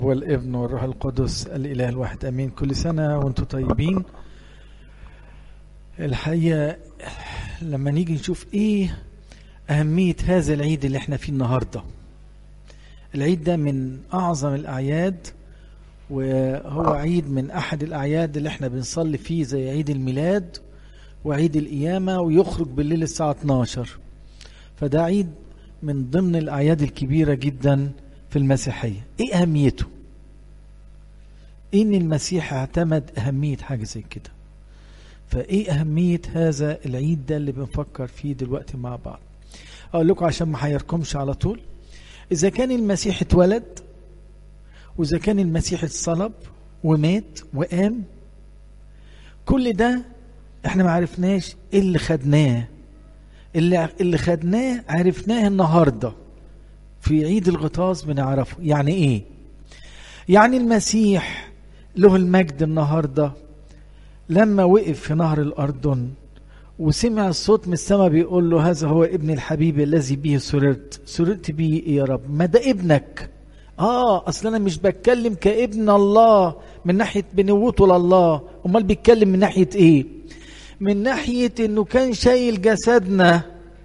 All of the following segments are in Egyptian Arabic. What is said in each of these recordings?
والابن والروح القدس الإله الواحد أمين كل سنة وانتم طيبين الحقيقة لما نيجي نشوف ايه أهمية هذا العيد اللي احنا فيه النهاردة العيد ده من أعظم الأعياد وهو عيد من أحد الأعياد اللي احنا بنصلي فيه زي عيد الميلاد وعيد القيامة ويخرج بالليل الساعة 12 فده عيد من ضمن الأعياد الكبيرة جدا في المسيحية ايه أهميته ان المسيح اعتمد أهمية حاجة زي كده فايه أهمية هذا العيد ده اللي بنفكر فيه دلوقتي مع بعض أقول لكم عشان ما حيركمش على طول إذا كان المسيح اتولد وإذا كان المسيح اتصلب ومات وقام كل ده احنا ما عرفناش ايه اللي خدناه اللي اللي خدناه عرفناه النهارده في عيد الغطاس بنعرفه يعني ايه يعني المسيح له المجد النهارده لما وقف في نهر الاردن وسمع الصوت من السماء بيقول له هذا هو ابن الحبيب الذي به سررت سررت به ايه يا رب ما ده ابنك اه اصل انا مش بتكلم كابن الله من ناحيه بنوته لله امال بيتكلم من ناحيه ايه من ناحيه انه كان شايل جسدنا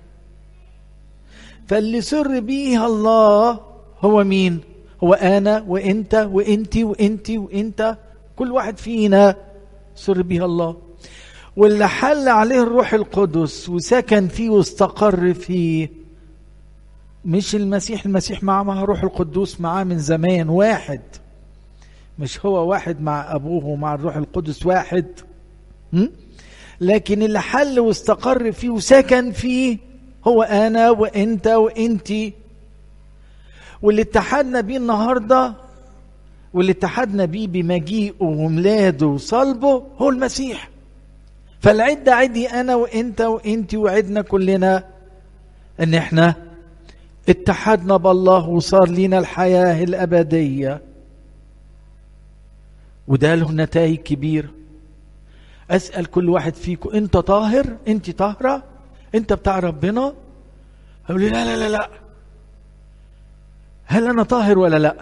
فاللي سر بيه الله هو مين هو انا وانت وانتي وانتي وانت كل واحد فينا سر بيه الله واللي حل عليه الروح القدس وسكن فيه واستقر فيه مش المسيح المسيح معاه مع روح القدوس معاه من زمان واحد مش هو واحد مع ابوه ومع الروح القدس واحد م? لكن اللي حل واستقر فيه وسكن فيه هو انا وانت وانتي واللي اتحدنا بيه النهارده واللي اتحدنا بيه بمجيئه وميلاده وصلبه هو المسيح فالعد ده عدي انا وانت وانتي وعدنا كلنا ان احنا اتحدنا بالله وصار لنا الحياه الابديه وده له نتائج كبيره اسال كل واحد فيكم انت طاهر انت طاهره انت بتاع ربنا اقول لي لا لا لا لا هل انا طاهر ولا لا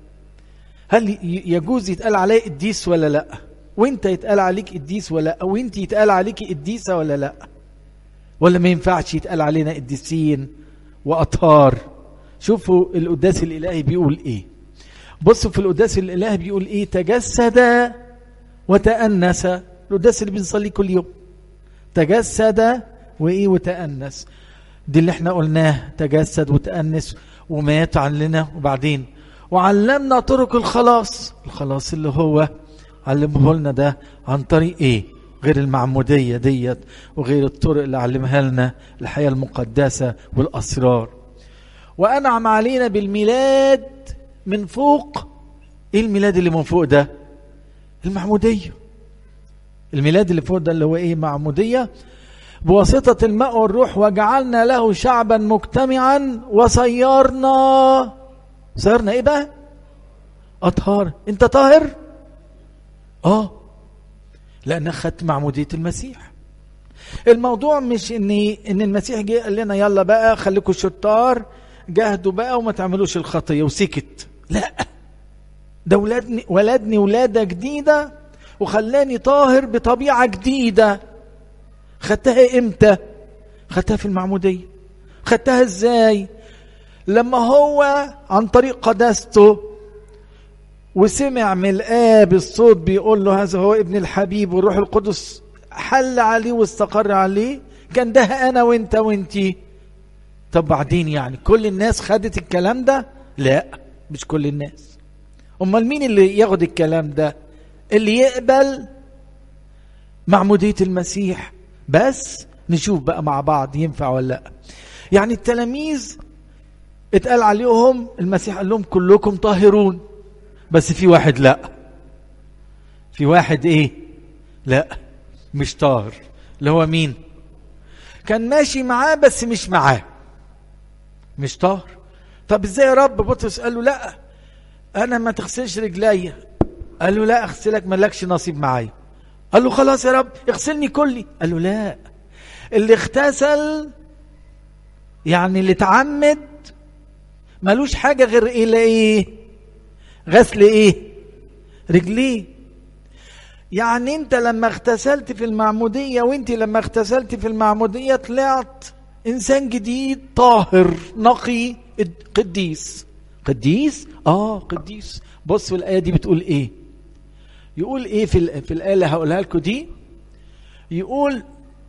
هل يجوز يتقال علي قديس ولا لا وانت يتقال عليك قديس ولا او انت يتقال عليك قديسه ولا لا ولا ما ينفعش يتقال علينا قديسين واطهار شوفوا القداس الالهي بيقول ايه بصوا في القداس الالهي بيقول ايه تجسد وتأنس القداس اللي بنصليه كل يوم تجسد وايه وتأنس دي اللي احنا قلناه تجسد وتأنس ومات عننا وبعدين وعلمنا طرق الخلاص الخلاص اللي هو علمه لنا ده عن طريق ايه غير المعمودية ديت وغير الطرق اللي علمها لنا الحياة المقدسة والأسرار وأنعم علينا بالميلاد من فوق ايه الميلاد اللي من فوق ده المعمودية الميلاد اللي فوق ده اللي هو ايه معمودية بواسطة الماء والروح وجعلنا له شعبا مجتمعا وصيرنا صيرنا ايه بقى اطهار انت طاهر اه لانك خدت معموديه المسيح الموضوع مش ان ان المسيح جه قال لنا يلا بقى خليكم شطار جاهدوا بقى وما تعملوش الخطيه وسكت لا ده ولادني ولدني ولاده جديده وخلاني طاهر بطبيعه جديده خدتها امتى خدتها في المعموديه خدتها ازاي لما هو عن طريق قداسته وسمع من الآب الصوت بيقول له هذا هو ابن الحبيب والروح القدس حل عليه واستقر عليه كان ده أنا وأنت وأنتي طب بعدين يعني كل الناس خدت الكلام ده لا مش كل الناس أمال مين اللي ياخد الكلام ده اللي يقبل معمودية المسيح بس نشوف بقى مع بعض ينفع ولا لا يعني التلاميذ اتقال عليهم المسيح قال لهم كلكم طاهرون بس في واحد لا في واحد ايه لا مش طاهر اللي هو مين كان ماشي معاه بس مش معاه مش طاهر طب ازاي يا رب بطرس قال له لا انا ما تغسلش رجليا قال له لا اغسلك مالكش نصيب معايا قال له خلاص يا رب اغسلني كلي قال له لا اللي اغتسل يعني اللي اتعمد ملوش حاجه غير الى ايه غسل ايه رجليه يعني انت لما اغتسلت في المعمودية وانت لما اغتسلت في المعمودية طلعت انسان جديد طاهر نقي قديس قديس اه قديس بصوا الايه دي بتقول ايه يقول ايه في في الايه اللي هقولها لكم دي يقول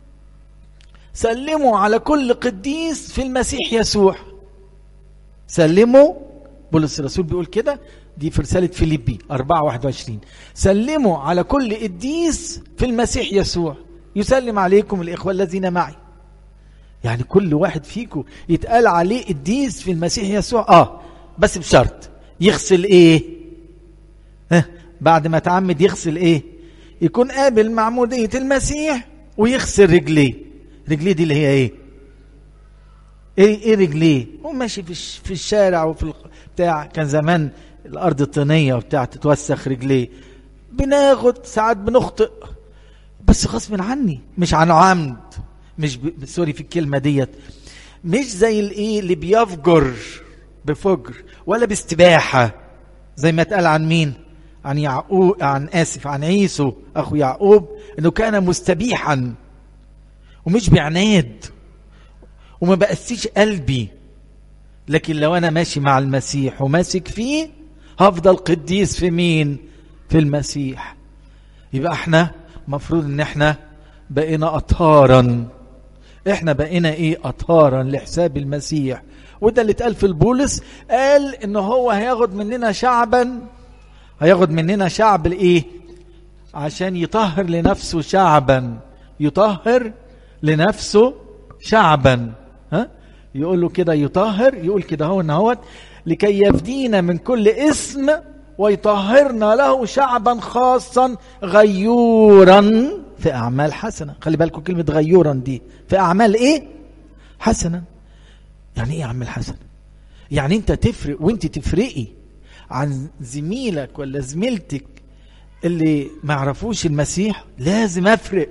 سلموا على كل قديس في المسيح يسوع سلموا بولس الرسول بيقول كده دي في رسالة فيليبي 4 21 سلموا على كل قديس في المسيح يسوع يسلم عليكم الإخوة الذين معي يعني كل واحد فيكم يتقال عليه قديس في المسيح يسوع اه بس بشرط يغسل ايه ها بعد ما تعمد يغسل ايه يكون قابل معمودية المسيح ويغسل رجليه رجليه دي اللي هي ايه ايه, إيه رجليه هو ماشي في, في الشارع وفي بتاع كان زمان الارض طينيه وبتاع تتوسخ رجليه بناخد ساعات بنخطئ بس غصب عني مش عن عمد مش ب... سوري في الكلمه ديت مش زي الايه اللي بيفجر بفجر ولا باستباحه زي ما اتقال عن مين عن يعقوب عن اسف عن عيسو اخو يعقوب انه كان مستبيحا ومش بعناد وما بقسيش قلبي لكن لو انا ماشي مع المسيح وماسك فيه هفضل قديس في مين في المسيح يبقى احنا مفروض ان احنا بقينا اطهارا احنا بقينا ايه اطهارا لحساب المسيح وده اللي اتقال في البولس قال ان هو هياخد مننا شعبا هياخد مننا شعب الايه عشان يطهر لنفسه شعبا يطهر لنفسه شعبا ها يقول له كده يطهر يقول كده هو ان هو لكي يفدينا من كل اسم ويطهرنا له شعبا خاصا غيورا في اعمال حسنه خلي بالكم كلمه غيورا دي في اعمال ايه حسنه يعني ايه اعمال حسنه يعني انت تفرق وانت تفرقي عن زميلك ولا زميلتك اللي ما يعرفوش المسيح لازم افرق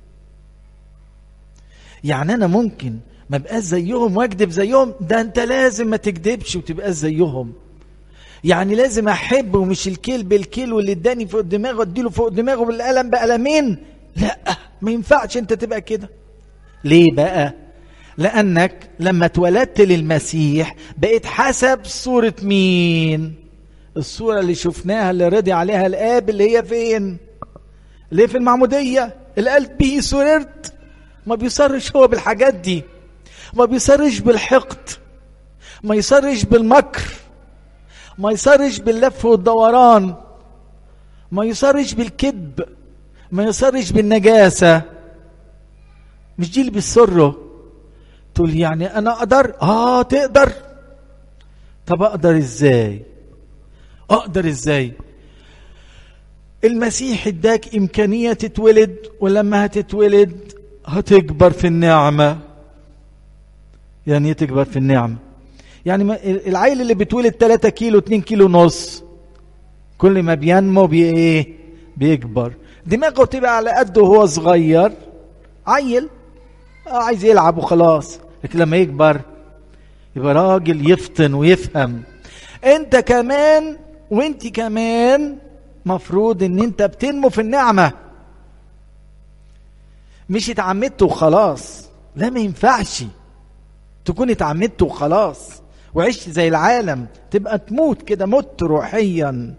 يعني انا ممكن ما بقاش زيهم واكذب زيهم ده انت لازم ما تكذبش وتبقاش زيهم يعني لازم احب ومش الكيل بالكيل واللي اداني فوق دماغه اديله فوق دماغه بالقلم بقلمين لا ما ينفعش انت تبقى كده ليه بقى لانك لما اتولدت للمسيح بقيت حسب صورة مين الصورة اللي شفناها اللي رضي عليها الاب اللي هي فين اللي هي في المعمودية اللي قال به سررت ما بيصرش هو بالحاجات دي ما بيصرش بالحقد ما يصرش بالمكر ما يصرش باللف والدوران ما يصرش بالكذب ما يصرش بالنجاسة مش دي اللي بيسره تقول يعني انا اقدر اه تقدر طب اقدر ازاي اقدر ازاي المسيح اداك امكانية تتولد ولما هتتولد هتكبر في النعمة يعني ايه تكبر في النعمة يعني العيل اللي بيتولد 3 كيلو 2 كيلو ونص كل ما بينمو بي ايه بيكبر دماغه تبقى على قده وهو صغير عيل عايز يلعب وخلاص لكن لما يكبر يبقى راجل يفطن ويفهم انت كمان وانت كمان مفروض ان انت بتنمو في النعمه مش اتعمدت وخلاص لا ما ينفعش تكون اتعمدت وخلاص وعشت زي العالم تبقى تموت كده مت روحيا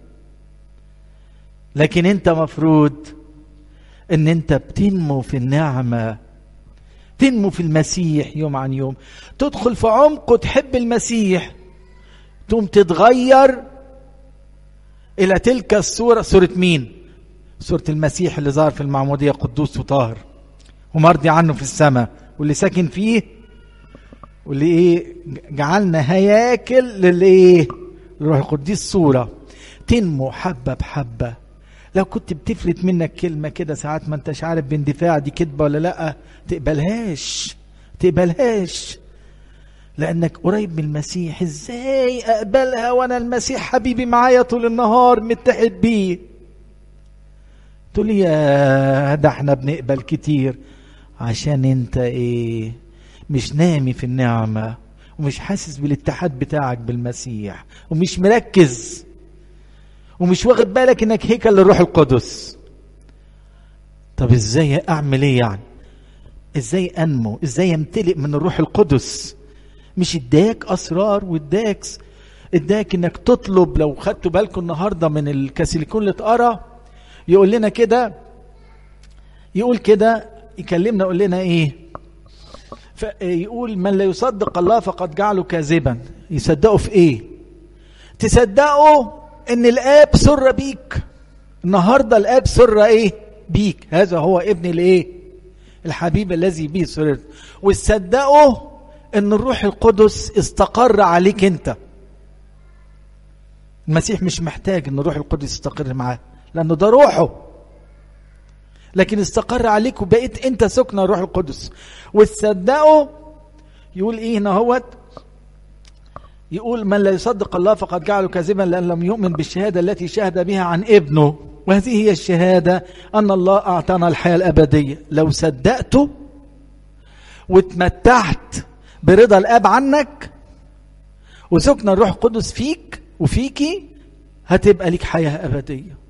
لكن انت مفروض ان انت بتنمو في النعمه تنمو في المسيح يوم عن يوم تدخل في عمق وتحب المسيح تقوم تتغير الى تلك الصوره صوره مين صوره المسيح اللي ظهر في المعموديه قدوس وطاهر ومرضي عنه في السماء واللي ساكن فيه واللي ايه جعلنا هياكل للايه للروح القديس صوره تنمو حبه بحبه لو كنت بتفلت منك كلمه كده ساعات ما انتش عارف باندفاع دي كذبه ولا لا تقبلهاش تقبلهاش لانك قريب من المسيح ازاي اقبلها وانا المسيح حبيبي معايا طول النهار متحد بيه تقول يا ده احنا بنقبل كتير عشان انت ايه مش نامي في النعمة ومش حاسس بالاتحاد بتاعك بالمسيح ومش مركز ومش واخد بالك انك هيكل للروح القدس طب ازاي اعمل ايه يعني ازاي انمو ازاي يمتلئ من الروح القدس مش اداك اسرار واداك اداك انك تطلب لو خدتوا بالكم النهارده من الكاسيليكون اللي اتقرا يقول لنا كده يقول كده يكلمنا يقول لنا ايه يقول من لا يصدق الله فقد جعله كاذبا يصدقوا في ايه تصدقوا ان الاب سر بيك النهارده الاب سر ايه بيك هذا هو ابن الايه الحبيب الذي به سررت وتصدقوا ان الروح القدس استقر عليك انت المسيح مش محتاج ان الروح القدس يستقر معاه لانه ده روحه لكن استقر عليك وبقيت انت سكن الروح القدس وتصدقوا يقول ايه هنا هوت يقول من لا يصدق الله فقد جعله كاذبا لان لم يؤمن بالشهاده التي شهد بها عن ابنه وهذه هي الشهاده ان الله اعطانا الحياه الابديه لو صدقته واتمتعت برضا الاب عنك وسكن الروح القدس فيك وفيكي هتبقى لك حياه ابديه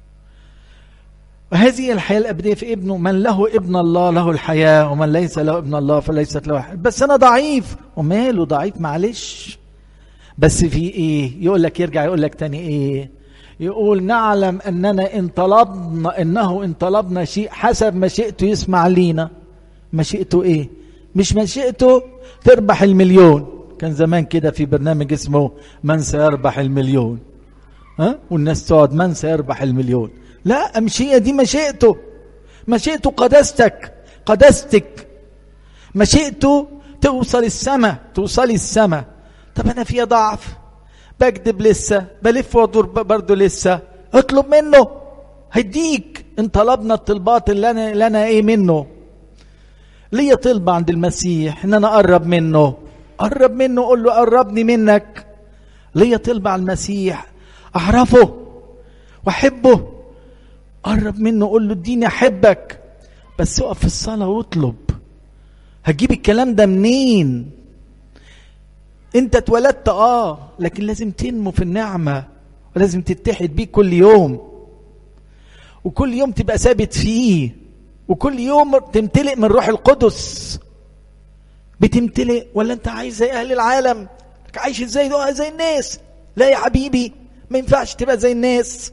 وهذه هي الحياة الأبدية في ابنه من له ابن الله له الحياة ومن ليس له ابن الله فليست له حياة بس أنا ضعيف وماله ضعيف معلش بس في إيه يقول لك يرجع يقول لك تاني إيه يقول نعلم أننا إن طلبنا إنه إن طلبنا شيء حسب مشيئته يسمع لينا مشيئته إيه مش مشيئته تربح المليون كان زمان كده في برنامج اسمه من سيربح المليون ها والناس تقعد من سيربح المليون لا مشيئة دي مشيئته مشيئته قداستك قداستك مشيئته توصل السماء توصلي السماء طب انا فيها ضعف بكذب لسه بلف وادور برضه لسه اطلب منه هيديك ان طلبنا الطلبات اللي انا اللي انا ايه منه ليا طلب عند المسيح ان انا اقرب منه قرب منه قول له قربني منك ليا طلب على المسيح اعرفه واحبه قرب منه قول له اديني احبك بس اقف في الصلاه واطلب هتجيب الكلام ده منين انت اتولدت اه لكن لازم تنمو في النعمه ولازم تتحد بيه كل يوم وكل يوم تبقى ثابت فيه وكل يوم تمتلئ من روح القدس بتمتلئ ولا انت عايز زي اهل العالم عايش ازاي ده زي الناس لا يا حبيبي ما ينفعش تبقى زي الناس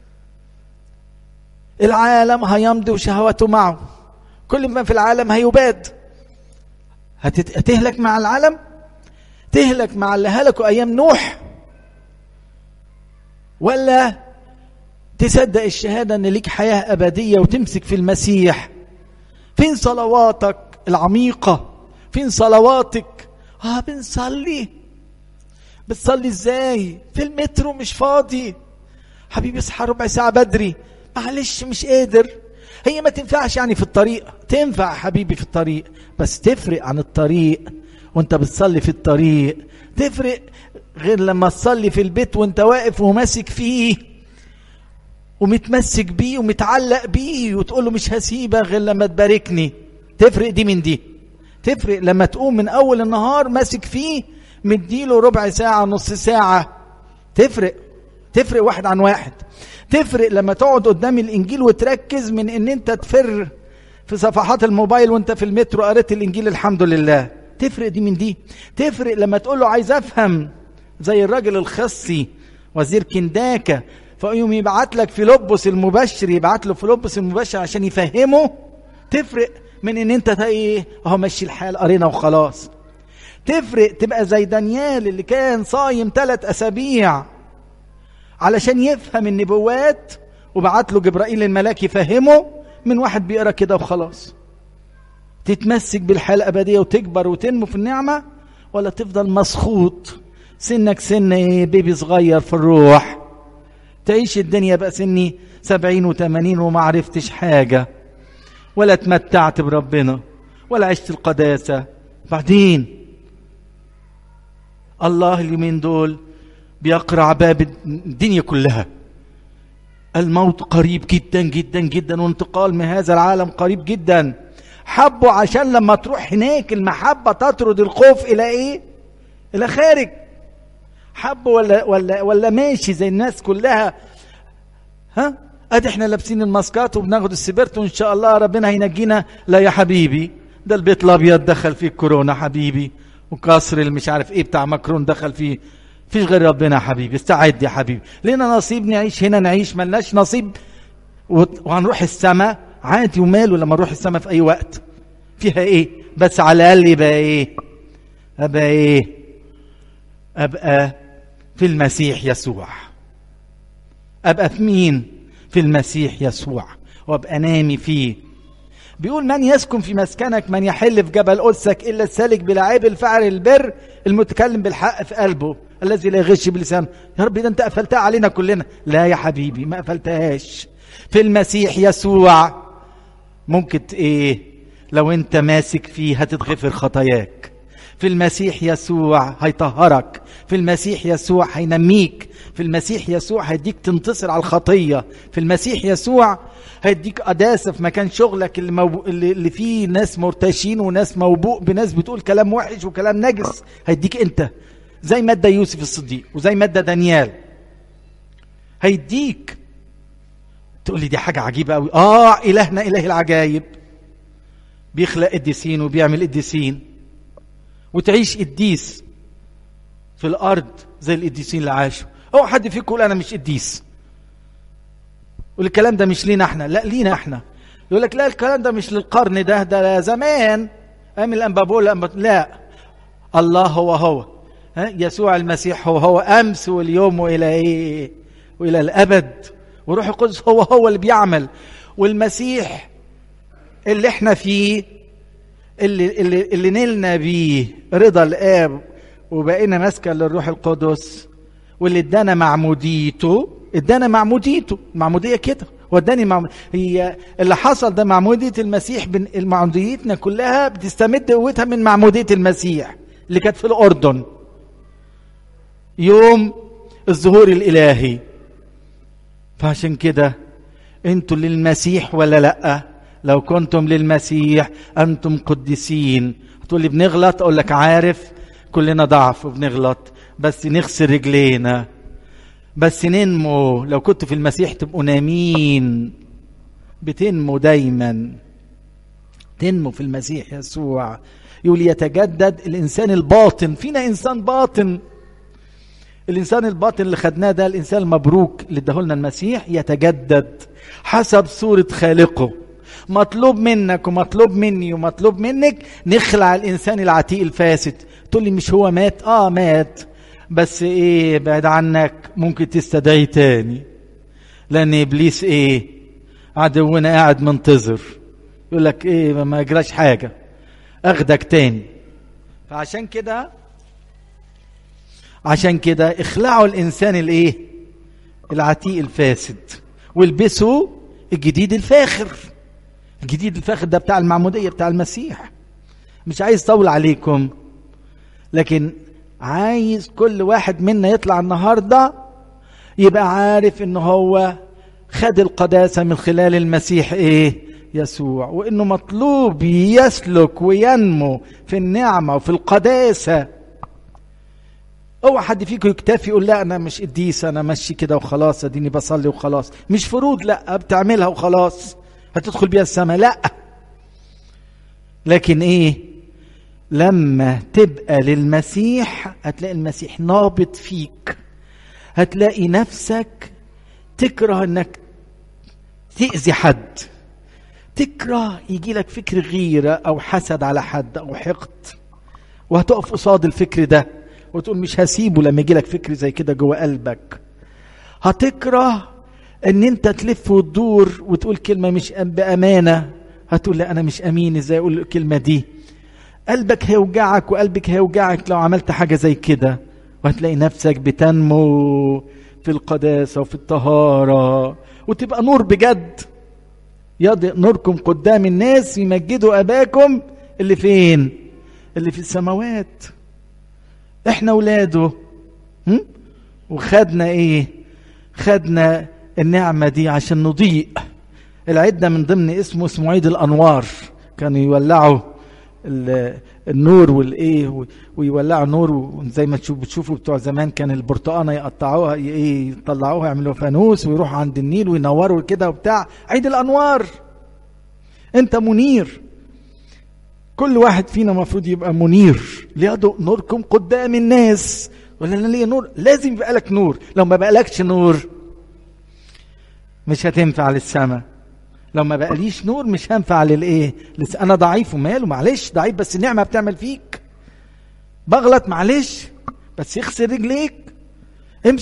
العالم هيمضي وشهواته معه كل ما في العالم هيباد هتت... هتهلك مع العالم تهلك مع اللي هلكوا ايام نوح ولا تصدق الشهاده ان ليك حياه ابديه وتمسك في المسيح فين صلواتك العميقه فين صلواتك اه بنصلي بتصلي ازاي في المترو مش فاضي حبيبي اصحى ربع ساعه بدري معلش مش قادر هي ما تنفعش يعني في الطريق تنفع حبيبي في الطريق بس تفرق عن الطريق وانت بتصلي في الطريق تفرق غير لما تصلي في البيت وانت واقف وماسك فيه ومتمسك بيه ومتعلق بيه وتقول له مش هسيبك غير لما تباركني تفرق دي من دي تفرق لما تقوم من اول النهار ماسك فيه مديله ربع ساعة نص ساعة تفرق تفرق واحد عن واحد تفرق لما تقعد قدام الانجيل وتركز من ان انت تفر في صفحات الموبايل وانت في المترو قريت الانجيل الحمد لله تفرق دي من دي تفرق لما تقول له عايز افهم زي الراجل الخصي وزير كنداكا فيقوم يبعت لك فيلبس المبشر يبعت له فيلبس المبشر عشان يفهمه تفرق من ان انت ايه اهو مشي الحال قرينا وخلاص تفرق تبقى زي دانيال اللي كان صايم ثلاث اسابيع علشان يفهم النبوات وبعت له جبرائيل الملاك يفهمه من واحد بيقرا كده وخلاص تتمسك بالحياه الابديه وتكبر وتنمو في النعمه ولا تفضل مسخوط سنك سن ايه بيبي صغير في الروح تعيش الدنيا بقى سني سبعين وثمانين وما عرفتش حاجة ولا تمتعت بربنا ولا عشت القداسة بعدين الله اليومين دول بيقرع باب الدنيا كلها الموت قريب جدا جدا جدا وانتقال من هذا العالم قريب جدا حبوا عشان لما تروح هناك المحبة تطرد الخوف إلى إيه؟ إلى خارج حبوا ولا ولا ولا ماشي زي الناس كلها ها ادي احنا لابسين الماسكات وبناخد السبرت وان شاء الله ربنا هينجينا لا يا حبيبي ده البيت الابيض دخل فيه كورونا حبيبي وكسر المش عارف ايه بتاع ماكرون دخل فيه فيش غير ربنا يا حبيبي استعد يا حبيبي لينا نصيب نعيش هنا نعيش ملناش نصيب وهنروح السماء عادي وماله لما نروح السماء في اي وقت فيها ايه بس على الاقل يبقى ايه ابقى ايه ابقى في المسيح يسوع ابقى في مين في المسيح يسوع وابقى نامي فيه بيقول من يسكن في مسكنك من يحل في جبل أسك إلا السالك بلا عيب الفعل البر المتكلم بالحق في قلبه الذي لا يغش بلسانه يا رب ده انت قفلتها علينا كلنا لا يا حبيبي ما قفلتهاش في المسيح يسوع ممكن ايه لو انت ماسك فيه هتتغفر خطاياك في المسيح يسوع هيطهرك في المسيح يسوع هينميك في المسيح يسوع هيديك تنتصر على الخطية في المسيح يسوع هيديك قداسة في مكان شغلك اللي, موبو... اللي فيه ناس مرتشين وناس موبوء بناس بتقول كلام وحش وكلام نجس هيديك انت زي ما ادى يوسف الصديق وزي ما ادى دانيال هيديك تقول لي دي حاجة عجيبة قوي اه الهنا اله العجايب بيخلق قديسين وبيعمل قديسين وتعيش قديس في الارض زي القديسين اللي عاشوا اوعى حد فيكم يقول انا مش قديس والكلام ده مش لينا احنا لا لينا احنا يقول لك لا الكلام ده مش للقرن ده ده زمان ايام الانبابولا لا الله هو هو ها يسوع المسيح هو هو امس واليوم والى ايه والى الابد وروح القدس هو هو اللي بيعمل والمسيح اللي احنا فيه اللي اللي اللي نلنا بيه رضا الاب وبقينا ماسكه للروح القدس واللي ادانا معموديته ادانا معموديته المعموديه كده وداني معمود هي اللي حصل ده معموديه المسيح بن معموديتنا كلها بتستمد قوتها من معموديه المسيح اللي كانت في الاردن يوم الظهور الالهي فعشان كده انتوا للمسيح ولا لا لو كنتم للمسيح انتم قديسين هتقول لي بنغلط اقول لك عارف كلنا ضعف وبنغلط بس نغسل رجلينا بس ننمو لو كنت في المسيح تبقوا نامين بتنمو دايما تنمو في المسيح يسوع يقول يتجدد الانسان الباطن فينا انسان باطن الانسان الباطن اللي خدناه ده الانسان المبروك اللي اداهولنا المسيح يتجدد حسب صوره خالقه مطلوب منك ومطلوب مني ومطلوب منك نخلع الانسان العتيق الفاسد تقول لي مش هو مات اه مات بس ايه بعد عنك ممكن تستدعي تاني لان ابليس ايه عدونا قاعد منتظر يقول لك ايه ما يجراش حاجه اخدك تاني فعشان كده عشان كده اخلعوا الانسان الايه العتيق الفاسد والبسوا الجديد الفاخر الجديد الفاخر ده بتاع المعموديه بتاع المسيح مش عايز اطول عليكم لكن عايز كل واحد منا يطلع النهارده يبقى عارف ان هو خد القداسه من خلال المسيح ايه يسوع وانه مطلوب يسلك وينمو في النعمه وفي القداسه اوعى حد فيكم يكتفي يقول لا انا مش قديس انا ماشي كده وخلاص اديني بصلي وخلاص مش فروض لا بتعملها وخلاص هتدخل بيها السماء لا لكن ايه لما تبقى للمسيح هتلاقي المسيح نابض فيك هتلاقي نفسك تكره انك تأذي حد تكره يجي لك فكر غيرة أو حسد على حد أو حقد وهتقف قصاد الفكر ده وتقول مش هسيبه لما يجي لك فكر زي كده جوه قلبك هتكره ان انت تلف وتدور وتقول كلمة مش بأمانة هتقول لا أنا مش أمين ازاي أقول الكلمة دي قلبك هيوجعك وقلبك هيوجعك لو عملت حاجة زي كده وهتلاقي نفسك بتنمو في القداسة وفي الطهارة وتبقى نور بجد يضئ نوركم قدام الناس يمجدوا أباكم اللي فين اللي في السماوات احنا ولاده هم؟ وخدنا ايه خدنا النعمة دي عشان نضيء العيد ده من ضمن اسمه اسمه عيد الأنوار كانوا يولعوا النور والايه ويولعوا نور وزي ما تشوف بتشوفوا بتوع زمان كان البرتقانه يقطعوها ايه يطلعوها يعملوا فانوس ويروحوا عند النيل وينوروا كده وبتاع عيد الانوار انت منير كل واحد فينا المفروض يبقى منير ليضوء نوركم قدام الناس ولا انا ليا نور لازم يبقى لك نور لو ما بقالكش نور مش هتنفع للسماء لو ما بقاليش نور مش هنفع للايه لس انا ضعيف وماله معلش ضعيف بس النعمه بتعمل فيك بغلط معلش بس يغسل رجليك